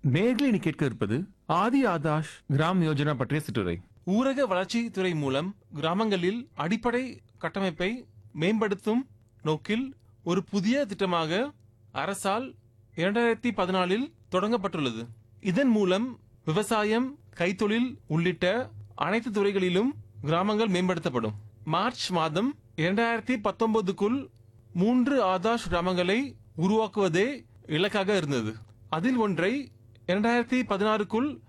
நேர்களை நீ கேட்க இருப்பது ஆதி ஆதாஷ் கிராம் யோஜனா பற்றிய சிற்றுரை ஊரக வளர்ச்சித் துறை மூலம் கிராமங்களில் அடிப்படை கட்டமைப்பை மேம்படுத்தும் நோக்கில் ஒரு புதிய திட்டமாக அரசால் இரண்டாயிரத்தி பதினாலில் தொடங்கப்பட்டுள்ளது இதன் மூலம் விவசாயம் கைத்தொழில் உள்ளிட்ட அனைத்து துறைகளிலும் கிராமங்கள் மேம்படுத்தப்படும் மார்ச் மாதம் இரண்டாயிரத்தி பத்தொன்பதுக்குள் மூன்று ஆதாஷ் கிராமங்களை உருவாக்குவதே இலக்காக இருந்தது அதில் ஒன்றை இரண்டாயிரத்தி பதினாறுக்குள்